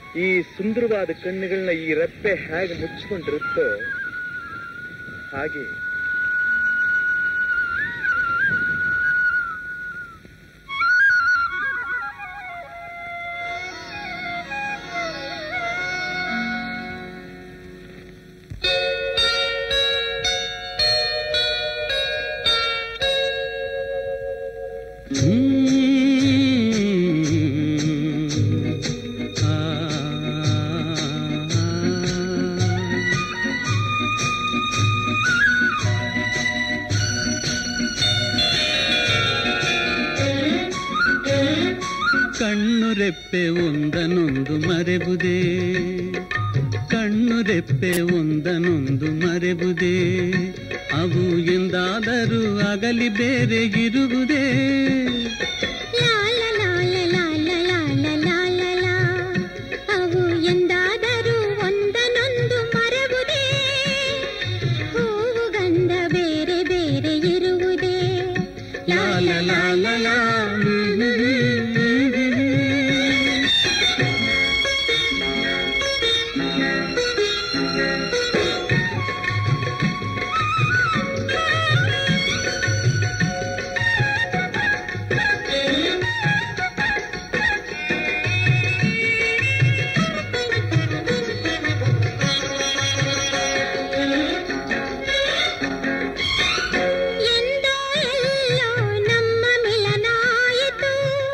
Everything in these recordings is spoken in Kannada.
ಈ ಸುಂದರವಾದ ಕಣ್ಣುಗಳನ್ನ ಈ ರೆಪ್ಪೆ ಹೇಗೆ ಮುಚ್ಚಿಕೊಂಡಿರುತ್ತೋ ಹಾಗೆ ಕಣ್ಣು ರೆಪ್ಪೆ ಒಂದನೊಂದು ಮರೆಬುದೇ ಕಣ್ಣು ರೆಪ್ಪೆ ಒಂದನೊಂದು ಮರೆಬುದೇ ಅವು ಎಂದಾದರೂ ಅಗಲಿ ಬೇರೆ ಇರುವುದೇ ಅವು ಎಂದಾದರೂ ಒಂದನೊಂದು ಮರವುದೇ ಹೂವು ಗಂಧ ಬೇರೆ ಬೇರೆ ಇರುವುದೇ ಲಾಲ ಲಾಲ ಲಾ ಎಂದೋ ಎಲ್ಲೋ ನಮ್ಮ ಮಿಲನಾಯಿತು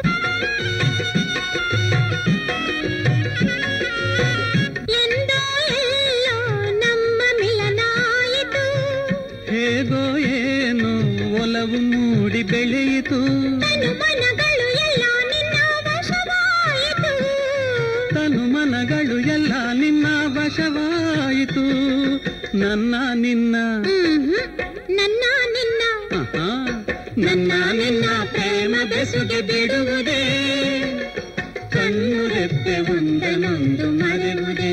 ಎಂದೋ ಎಲ್ಲೋ ನಮ್ಮ ಮಿಲನಾಯಿತು ಹೇಗೋ ಏನು ಒಲವು ಮೂಡಿ ಬೆಳೆಯಿತು ತನು ಮನಗಳು ಎಲ್ಲ ನಿನ್ನ ವಶವಾಯಿತು ತನು ಮನಗಳು ಎಲ್ಲ ನಿನ್ನ ವಶವಾಯಿತು ನನ್ನ ನಿನ್ನ ಮ್ಹ್ಮ್. ನನ್ನ ನಿನ್ನ ಆಹಾ, ನನ್ನ ನಿನ್ನ ಪ್ರೇಮ ಬೆಸುಗೆ ಬಿಡುವುದೇ ಕಣ್ಣು ರೆಪ್ಪೆ ಒಂದನೊಂದು ಮರೆಯುವುದೇ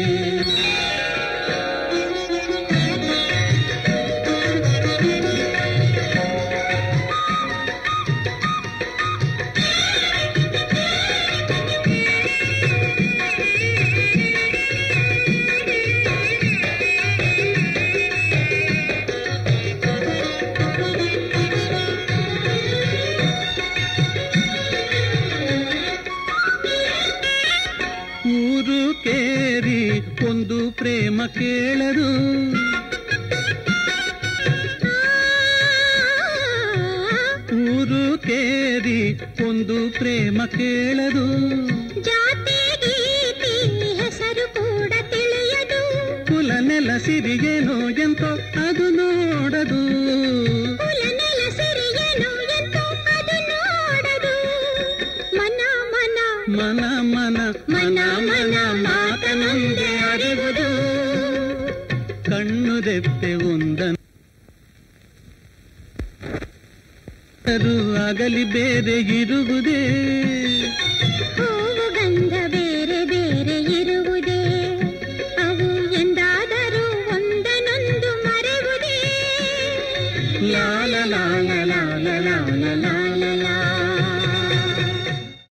ಊರು ಕೇರಿ ಒಂದು ಪ್ರೇಮ ಕೇಳರು ಊರು ಕೇರಿ ಒಂದು ಪ್ರೇಮ ಕೇಳರು ಜಾತಿ ಗೀತಿ ಹೆಸರು ಕೂಡ ತಿಳಿಯದು ಕುಲ ನೆಲ ಸಿರಿಗೇನೋ ಎಂತೋ ಅದು ನೋಡದು ಕುಲ ನೆಲ ಸಿರಿಯೇನು ಎಂತೋ ಅದು ನೋಡದು ಮನ ಮನ ಮನ ಮನ ಮನ ಮನ ಮಾತನೊಂದೇ ಅರಿವುದು ಕಣ್ಣು ರೆಪ್ಪೆ ಒಂದನು ಅಗಲಿ ಬೇರೆ ಇರುವುದೇ ಹೂವು ಗಂಧ ಬೇರೆ ಬೇರೆ ಇರುವುದು